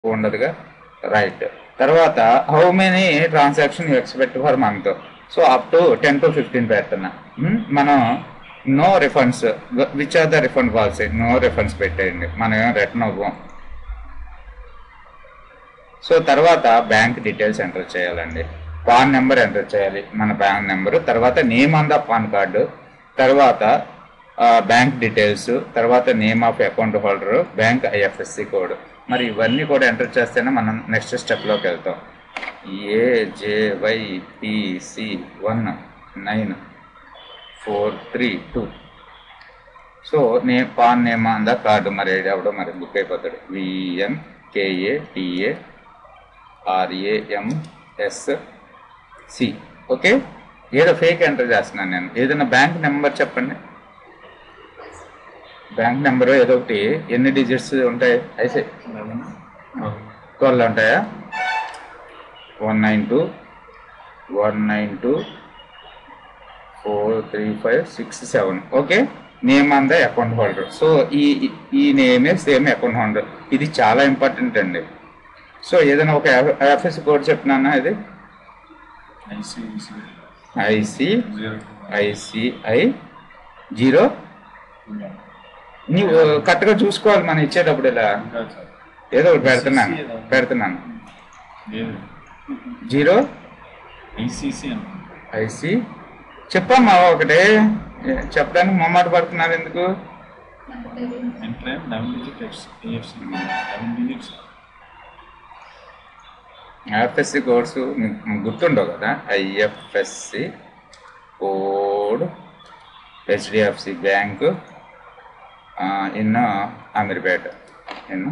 ఉండదుగా right తర్వాత how many transaction you expect for month so up to ten to fifteen పెడుతున్నా Hmm? మనం no refunds which are the refund policy no refunds పెట్టేయండి మనం ఏం return అవ్వం so తర్వాత bank details enter చేయాలండి PAN number enter చేయాలి మన బ్యాంక్ నెంబరు తర్వాత name on the PAN card తర్వాత బ్యాంక్ డీటెయిల్స్ తర్వాత name of account holder bank IFSC code మరి ఇవన్నీ కూడా ఎంటర్ చేస్తేనే మనం నెక్స్ట్ స్టెప్లోకి వెళ్తాం AJYPC one nine four three two so నే PAN name on the card మరి ఎవడో మరి బుక్ అయిపోతాడు VN KA TA RAMS C okay ఏదో ఫేక్ ఎంటర్ చేస్తున్నాను నేను ఏదైనా బ్యాంక్ నెంబర్ చెప్పండి బ్యాంక్ నెంబర్ ఏదో ఒకటి ఎన్ని డిజిట్స్ ఉంటాయి అయితే ట్వెల్వ్ ఉంటాయా one nine two one nine two four three five six seven okay name on the account holder so ఈ ఈ నేమే సేమ్ అకౌంట్ హోల్డర్ ఇది చాలా ఇంపార్టెంట్ అండి సో ఏదైనా ఒక ఆఫీస్ కోడ్ చెప్తున్నానా ఇది ICIC IC zero ICI zero నీవు కరెక్ట్గా చూసుకోవాలి మనం ఇచ్చేటప్పుడు ఇలా ఇంకా సార్ ఏదో ఒకటి పెడుతున్నాను పెడుతున్నాను లేదు జీరో ఐసిసి అనుకుంటా ఐసి చెప్పమ్మా ఒకటే ఏ, చెప్పడానికి మొమ్మాట పడుతున్నారు ఎందుకు enter eleven digit X AFC eleven digits IFSC codes మీకు గుర్తుండవు కదా IFSC code HDFC bank in Ameerpet in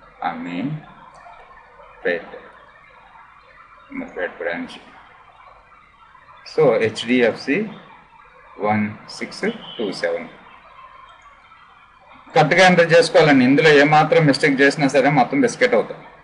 Ameerpet Ameerpet branch so HDFC one six two seven కరెక్ట్గా ఎంటర్ చేసుకోవాలండి ఇందులో ఏమాత్రం మిస్టేక్ చేసినా సరే మొత్తం బిస్కెట్ అవుతాం